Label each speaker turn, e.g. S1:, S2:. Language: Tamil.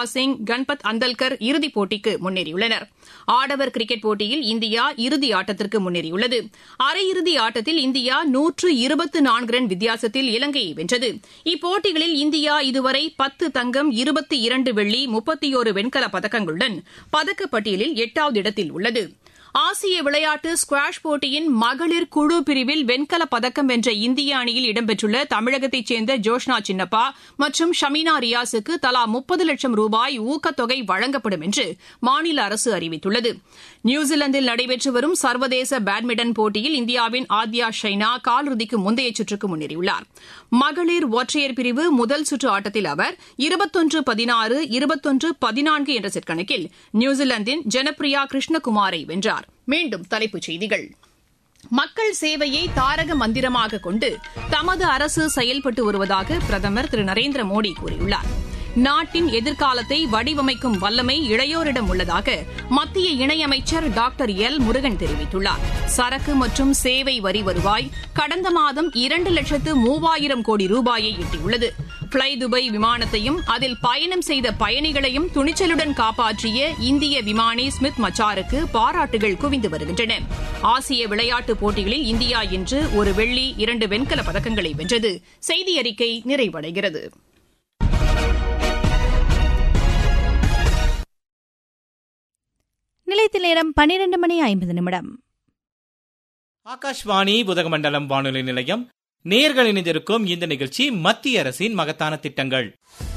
S1: மில்கா சிங் கன்பத் அந்தல்கர் இறுதிப் போட்டிக்கு முன்னேறியுள்ளனர் ஆடவர் கிரிக்கெட் போட்டியில் இந்தியா இறுதி ஆட்டத்திற்கு முன்னேறியுள்ளது அரையிறுதி ஆட்டத்தில் இந்தியா நூற்று இருபத்து நான்கு ரன் வித்தியாசத்தில் இலங்கையை வென்றது இப்போட்டிகளில் இந்தியா இதுவரை பத்து தங்கம் இருபத்தி இரண்டு வெள்ளி முப்பத்தியோரு வெண்கலப் பதக்கங்களுடன் பதக்கப்பட்டியலில் எட்டாவது இடத்தில் உள்ளது ஆசிய விளையாட்டு ஸ்குவாஷ் போட்டியின் மகளிர் குழு பிரிவில் வெண்கலப் பதக்கம் வென்ற இந்திய அணியில் இடம்பெற்றுள்ள தமிழகத்தைச் சேர்ந்த ஜோஷ்னா சின்னப்பா மற்றும் ஷமீனா ரியாஸுக்கு தலா முப்பது லட்சம் ரூபாய் ஊக்கத்தொகை வழங்கப்படும் என்று மாநில அரசு அறிவித்துள்ளது நியூசிலாந்தில் நடைபெற்று வரும் சர்வதேச பேட்மிண்டன் போட்டியில் இந்தியாவின் ஆத்யா ஷைனா காலிறுதிக்கு முந்தைய சுற்றுக்கு முன்னேறியுள்ளார் மகளிர் ஒற்றையர் பிரிவு முதல் சுற்று ஆட்டத்தில் அவர் இருபத்தொன்று பதினாறு இருபத்தொன்று பதினான்கு என்ற செட் கணக்கில் நியூசிலாந்தின் ஜனப்ரியா கிருஷ்ணகுமாரை வென்றார் மீண்டும் தலைப்புச் செய்திகள் மக்கள் சேவையை தாரக மந்திரமாக கொண்டு தமது அரசு செயல்பட்டு வருவதாக பிரதமர் திரு நரேந்திர மோடி கூறியுள்ளார் நாட்டின் எதிர்காலத்தை வடிவமைக்கும் வல்லமை இளையோரிடம் உள்ளதாக மத்திய இணையமைச்சர் டாக்டர் எல் முருகன் தெரிவித்துள்ளார் சரக்கு மற்றும் சேவை வரி வருவாய் கடந்த மாதம் இரண்டு லட்சத்து மூவாயிரம் கோடி ரூபாயை எட்டியுள்ளது பிளை துபாய் விமானத்தையும் அதில் பயணம் செய்த பயணிகளையும் துணிச்சலுடன் காப்பாற்றிய இந்திய விமானி ஸ்மித் மச்சாருக்கு பாராட்டுகள் குவிந்து வருகின்றன ஆசிய விளையாட்டுப் போட்டிகளில் இந்தியா இன்று ஒரு வெள்ளி இரண்டு வெண்கலப் பதக்கங்களை வென்றது செய்தி அறிக்கை நிறைவடைகிறது
S2: நிலையத்தில் நேரம் பன்னிரண்டு மணி ஐம்பது நிமிடம்
S3: ஆகாஷ்வாணி புதகமண்டலம் வானொலி நிலையம் நேர்கள் இணைந்திருக்கும் இந்த நிகழ்ச்சி மத்திய அரசின் மகத்தான திட்டங்கள்